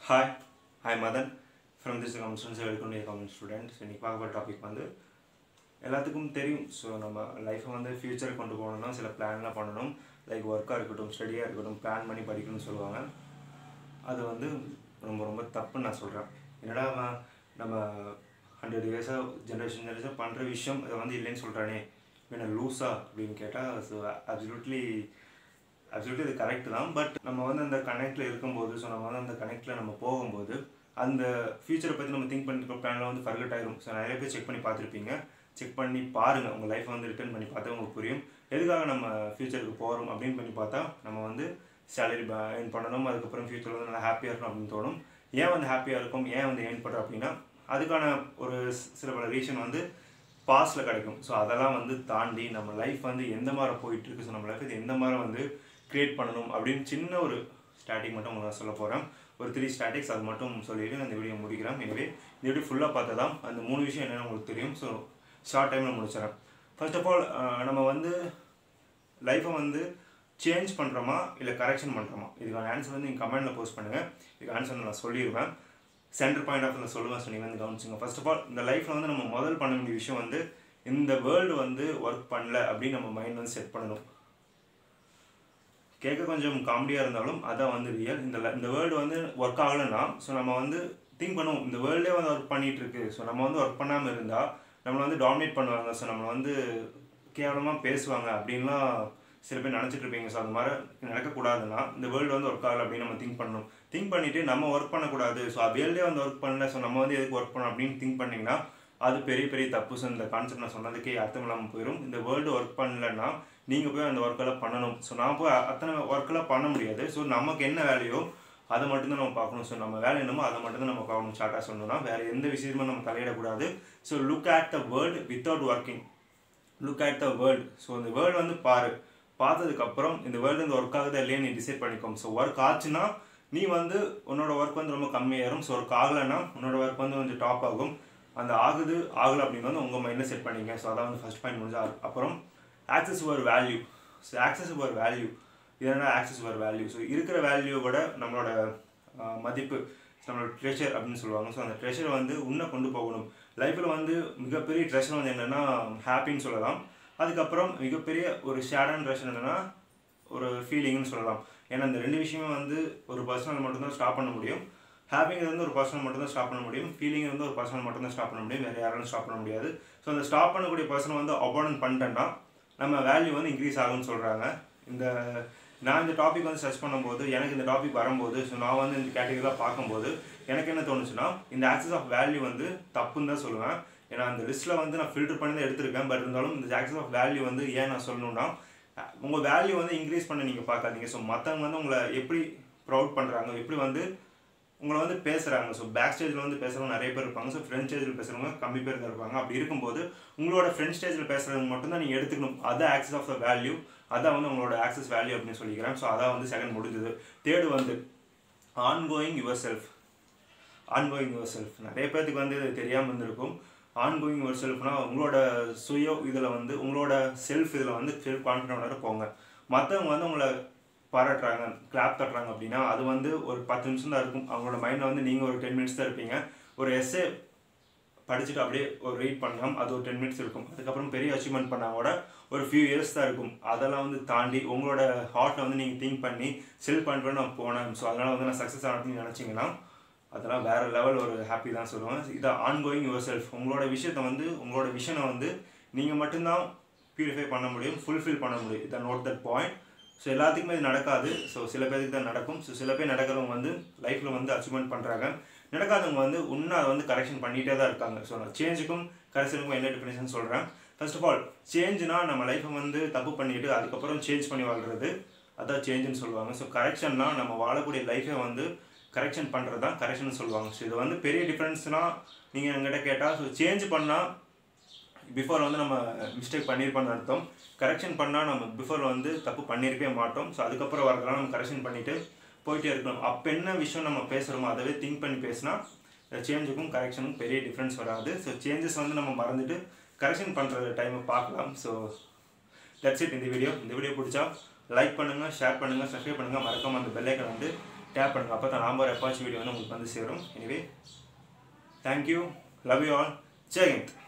hi hi Madan from this கம்ஸ்டன்ஸ் welcome to common students இன்னைக்கு பார்க்க போகிற டாபிக் வந்து எல்லாத்துக்கும் தெரியும் ஸோ நம்ம லைஃப்பை வந்து ஃப்யூச்சருக்கு கொண்டு போகணும்னா சில பிளான்லாம் பண்ணணும் லைக் ஒர்க்காக இருக்கட்டும் ஸ்டடியாக இருக்கட்டும் பிளான் பண்ணி படிக்கணும்னு சொல்லுவாங்க அது வந்து ரொம்ப ரொம்ப தப்புன்னு நான் சொல்கிறேன் என்னடா அவன் நம்ம ஹண்ட்ரட் இயர்ஸாக ஜென்ரேஷன் ஜென்ரேஷன் பண்ணுற விஷயம் இதை வந்து இல்லைன்னு சொல்கிறானே என்ன லூஸா அப்படின்னு கேட்டால் ஸோ அப்சல்யூட்லி அப்சல்யூட்லி இது கரெக்ட் தான் பட் நம்ம வந்து அந்த கனெக்டில் இருக்கும்போது ஸோ நம்ம வந்து அந்த கனெக்டில் நம்ம போகும்போது அந்த ஃபியூச்சரை பற்றி நம்ம திங்க் பண்ணிருக்க பிளானில் வந்து ஃபர்கட் ஆயிரும் ஸோ நிறைய பேர் செக் பண்ணி பார்த்துருப்பீங்க செக் பண்ணி பாருங்கள் உங்கள் லைஃப்பை வந்து ரிட்டர்ன் பண்ணி பார்த்தா உங்களுக்கு புரியும் எதுக்காக நம்ம ஃபியூச்சருக்கு போகிறோம் அப்படின்னு பண்ணி பார்த்தா நம்ம வந்து சேலரி ஏர்ன் பண்ணணும் அதுக்கப்புறம் ஃபியூச்சர் வந்து நல்லா ஹாப்பியாக இருக்கணும் அப்படின்னு தோணும் ஏன் வந்து ஹாப்பியாக இருக்கும் ஏன் வந்து ஏர்ன் பண்ணுறோம் அப்படின்னா அதுக்கான ஒரு சில பல ரீசன் வந்து பாஸ்டில் கிடைக்கும் ஸோ அதெல்லாம் வந்து தாண்டி நம்ம லைஃப் வந்து எந்த மாதிரி போயிட்டு இருக்கு ஸோ நம்ம லைஃப் இது எந்த மாதிரி வந்து க்ரியேட் பண்ணணும் அப்படின்னு சின்ன ஒரு ஸ்டாட்டிக் மட்டும் உங்களுக்கு சொல்ல போகிறேன் ஒரு த்ரீ ஸ்டாட்டிக்ஸ் அது மட்டும் சொல்லிட்டு அந்த வீடியோ முடிக்கிறேன் எனவே இந்த வீடியோ ஃபுல்லாக பார்த்தா தான் அந்த மூணு விஷயம் என்னென்னு உங்களுக்கு தெரியும் ஸோ ஷார்ட் டைமில் முடிச்சிடறேன் ஃபர்ஸ்ட் ஆஃப் ஆல் நம்ம வந்து லைஃப்பை வந்து சேஞ்ச் பண்ணுறோமா இல்லை கரெக்ஷன் பண்ணுறோமா இதுக்கான ஆன்சர் வந்து நீங்கள் கமெண்ட்டில் போஸ்ட் பண்ணுங்கள் இதுக்கு ஆன்சர் நான் சொல்லிடுவேன் சென்டர் பாயிண்ட் ஆஃப் நான் சொல்லுவேன் சொன்னீங்க வந்து கவனிச்சுங்க ஃபர்ஸ்ட் ஆஃப் ஆல் இந்த லைஃப்பில் வந்து நம்ம முதல் பண்ண வேண்டிய விஷயம் வந்து இந்த வேர்ல்டு வந்து ஒர்க் பண்ணல அப்படின்னு நம்ம மைண்ட் வந்து செட் பண்ணணும் கேட்க கொஞ்சம் காமெடியாக இருந்தாலும் அதான் வந்து ரியல் இந்த இந்த வேர்ல்டு வந்து ஒர்க் ஆகலைன்னா ஸோ நம்ம வந்து திங்க் பண்ணுவோம் இந்த வேர்ல்டே வந்து ஒர்க் பண்ணிட்டு இருக்கு ஸோ நம்ம வந்து ஒர்க் பண்ணாமல் இருந்தால் நம்மளை வந்து டாமினேட் பண்ணுவாங்க ஸோ நம்மளை வந்து கேவலமாக பேசுவாங்க அப்படின்லாம் சில பேர் நினச்சிட்டு இருப்பீங்க ஸோ அது மாதிரி நடக்கக்கூடாதுன்னா இந்த வேர்ல்டு வந்து ஒர்க் ஆகலை அப்படின்னு நம்ம திங்க் பண்ணணும் திங்க் பண்ணிவிட்டு நம்ம ஒர்க் பண்ணக்கூடாது ஸோ வேர்ல்டே வந்து ஒர்க் பண்ணல ஸோ நம்ம வந்து எதுக்கு ஒர்க் பண்ணணும் அப்படின்னு திங்க் பண்ணிங்கன்னா அது பெரிய பெரிய தப்பு ஸோ இந்த கான்செப்ட் நான் சொன்னதுக்கே அர்த்தம் இல்லாமல் போயிடும் இந்த வேர்ல்டு ஒர்க் பண்ணலன்னா நீங்கள் போய் அந்த ஒர்க்கெல்லாம் பண்ணணும் ஸோ நான் போய் அத்தனை ஒர்க்கெல்லாம் பண்ண முடியாது ஸோ நமக்கு என்ன வேலையோ அதை மட்டும்தான் நம்ம பார்க்கணும் ஸோ நம்ம வேலை என்னமோ அதை மட்டும்தான் நம்ம பார்க்கணும் ஷார்ட்டாக சொல்லணும்னா வேறு எந்த விஷயமும் நம்ம தலையிடக்கூடாது so look at the world without working look at the world so இந்த வேர்ல்டு வந்து பாரு பார்த்ததுக்கப்புறம் இந்த வேர்ல்டு வந்து ஒர்க் ஆகுதா இல்லையா நீ டிசைட் பண்ணிக்கோம் ஸோ ஒர்க் ஆச்சுன்னா நீ வந்து உன்னோட ஒர்க் வந்து ரொம்ப கம்மியாயிரும் ஸோ ஒர்க் ஆகலைன்னா உன்னோட ஒர்க் வந்து கொஞ்சம் டாப் ஆகும் அந்த ஆகுது ஆகலை அப்படின்னு வந்து உங்கள் மைண்டில் செட் பண்ணிங்க ஸோ அதான் வந்து ஃபஸ்ட் பாயிண்ட் முடிஞ்சா அப்புறம் access your value so access your value இது என்ன ஆக்சஸ் யுவர் வேல்யூ ஸோ இருக்கிற வேல்யூவோட நம்மளோட மதிப்பு நம்மளோட ட்ரெஷர் அப்படின்னு சொல்லுவாங்க ஸோ அந்த ட்ரெஷரை வந்து உன்னை கொண்டு போகணும் லைஃப்பில் வந்து மிகப்பெரிய ட்ரெஷர் வந்து என்னென்னா ஹாப்பின்னு சொல்லலாம் அதுக்கப்புறம் மிகப்பெரிய ஒரு ஷேடான ட்ரெஷர் என்னென்னா ஒரு ஃபீலிங்னு சொல்லலாம் ஏன்னா இந்த ரெண்டு விஷயமே வந்து ஒரு பர்சனல் மட்டும்தான் ஸ்டாப் பண்ண முடியும் ஹாப்பிங் வந்து ஒரு பர்சனல் மட்டும் தான் ஸ்டாப் பண்ண முடியும் ஃபீலிங் வந்து ஒரு பர்சனல் மட்டும் தான் ஸ்டாப் பண்ண முடியும் வேறு யாராலும் ஸ்டாப் பண்ண முடியாது ஸோ அந்த ஸ்டாப் பண்ணக்கூடிய பர்சன் வந்து அபார்டன் பண்ணிட்டேன்னா நம்ம வேல்யூ வந்து இன்க்ரீஸ் ஆகும்னு சொல்கிறாங்க இந்த நான் இந்த டாபிக் வந்து சர்ச் பண்ணும்போது எனக்கு இந்த டாபிக் வரும்போது ஸோ நான் வந்து இந்த கேட்டகரியில் பார்க்கும்போது எனக்கு என்ன தோணுச்சுன்னா இந்த ஆக்சஸ் ஆஃப் வேல்யூ வந்து தப்புன்னு தான் சொல்லுவேன் ஏன்னா அந்த லிஸ்ட்டில் வந்து நான் ஃபில்டர் பண்ணி தான் எடுத்திருக்கேன் பட் இருந்தாலும் இந்த ஆக்சஸ் ஆஃப் வேல்யூ வந்து ஏன் நான் சொல்லணும்னா உங்கள் வேல்யூ வந்து இன்க்ரீஸ் பண்ண நீங்கள் பார்க்காதீங்க ஸோ மற்றவங்க வந்து உங்களை எப்படி ப்ரௌட் பண்ணுறாங்க எப்படி வந்து உங்களை வந்து பேசுகிறாங்க ஸோ பேக் ஸ்டேஜில் வந்து பேசுகிறவங்க நிறைய பேர் இருப்பாங்க ஸோ ஃப்ரண்ட் ஸ்டேஜில் பேசுகிறவங்க கம்மி பேர் தான் இருப்பாங்க அப்படி இருக்கும்போது உங்களோட ஃப்ரண்ட் ஸ்டேஜில் பேசுகிறவங்க மட்டும்தான் நீங்கள் எடுத்துக்கணும் அதான் ஆக்சஸ் ஆஃப் த வேல்யூ அதான் வந்து உங்களோட ஆக்சஸ் வேல்யூ அப்படின்னு சொல்லிக்கிறேன் ஸோ அதான் வந்து செகண்ட் முடிஞ்சது தேர்டு வந்து ongoing yourself ongoing yourself நிறைய பேர்த்துக்கு வந்து இது தெரியாமல் இருந்திருக்கும் ஆன் கோயிங் யுவர் செல்ஃப்னா உங்களோட சுய இதில் வந்து உங்களோட செல்ஃப் இதில் வந்து செல்ஃப் கான்ஃபிடென்டாக போங்க மற்றவங்க வந்து உங்களை பாராட்டுறாங்க கிளாப் தட்டுறாங்க அப்படின்னா அது வந்து ஒரு பத்து நிமிஷம் தான் இருக்கும் அவங்களோட மைண்டில் வந்து நீங்கள் ஒரு டென் மினிட்ஸ் தான் இருப்பீங்க ஒரு எஸ்ஏ படிச்சுட்டு அப்படியே ஒரு ரீட் பண்ணலாம் அது ஒரு டென் மினிட்ஸ் இருக்கும் அதுக்கப்புறம் பெரிய அச்சீவ்மெண்ட் பண்ணால் கூட ஒரு ஃபியூ இயர்ஸ் தான் இருக்கும் அதெல்லாம் வந்து தாண்டி உங்களோட ஹார்ட்டில் வந்து நீங்கள் திங்க் பண்ணி செல்ஃப் கான்ஃபிடென்ட் நான் போனேன் ஸோ அதனால் வந்து நான் சக்ஸஸ் ஆனதுன்னு நினச்சிங்கன்னா அதெல்லாம் வேறு லெவல் ஒரு ஹாப்பி தான் சொல்லுவேன் இதை ஆன் கோயிங் யுவர் செல்ஃப் உங்களோட விஷயத்த வந்து உங்களோட விஷனை வந்து நீங்கள் மட்டும்தான் பியூரிஃபை பண்ண முடியும் ஃபுல்ஃபில் பண்ண முடியும் இதை நோட் தட் பாயிண்ட் ஸோ எல்லாத்துக்குமே இது நடக்காது ஸோ சில பேருக்கு தான் நடக்கும் ஸோ சில பேர் நடக்கிறவங்க வந்து லைஃப்பில் வந்து அச்சீவ்மெண்ட் பண்ணுறாங்க நடக்காதவங்க வந்து இன்னும் அதை வந்து கரெக்ஷன் பண்ணிகிட்டே தான் இருக்காங்க ஸோ நான் சேஞ்சுக்கும் கரெக்ஷனுக்கும் என்ன டிஃபரன்ஸ்னு சொல்கிறேன் ஃபர்ஸ்ட் ஆஃப் ஆல் சேஞ்சுனா நம்ம லைஃப்பை வந்து தப்பு பண்ணிவிட்டு அதுக்கப்புறம் சேஞ்ச் பண்ணி வாழ்கிறது அதான் சேஞ்சுன்னு சொல்லுவாங்க ஸோ கரெக்ஷன்னா நம்ம வாழக்கூடிய லைஃபை வந்து கரெக்ஷன் பண்ணுறது தான் கரெக்ஷன் சொல்லுவாங்க ஸோ இது வந்து பெரிய டிஃப்ரென்ஸ்னால் நீங்கள் எங்கிட்ட கேட்டால் ஸோ சேஞ்ச் பண்ணால் பிஃபோர் வந்து நம்ம மிஸ்டேக் பண்ணியிருப்போம்னு அர்த்தம் கரெக்ஷன் பண்ணால் நம்ம பிஃபோர் வந்து தப்பு பண்ணியிருக்கவே மாட்டோம் ஸோ அதுக்கப்புறம் வரதெல்லாம் நம்ம கரெக்ஷன் பண்ணிவிட்டு போயிட்டே இருக்கணும் அப்போ என்ன விஷயம் நம்ம பேசுகிறோமோ அதவே திங்க் பண்ணி பேசினா சேஞ்சுக்கும் கரெக்ஷனுக்கும் பெரிய டிஃப்ரென்ஸ் வராது ஸோ சேஞ்சஸ் வந்து நம்ம மறந்துட்டு கரெக்ஷன் பண்ணுற டைமை பார்க்கலாம் ஸோ தட்ஸ் இட் இந்த வீடியோ இந்த வீடியோ பிடிச்சா லைக் பண்ணுங்கள் ஷேர் பண்ணுங்கள் சப்ஸ்கிரைப் பண்ணுங்கள் மறக்காம அந்த பெல்லைக்கன் வந்து டேப் பண்ணுங்கள் அப்போ தான் நாம் ஒரு எப்பாச்சும் வீடியோ வந்து உங்களுக்கு வந்து சேரும் anyway thank you love you all Jayant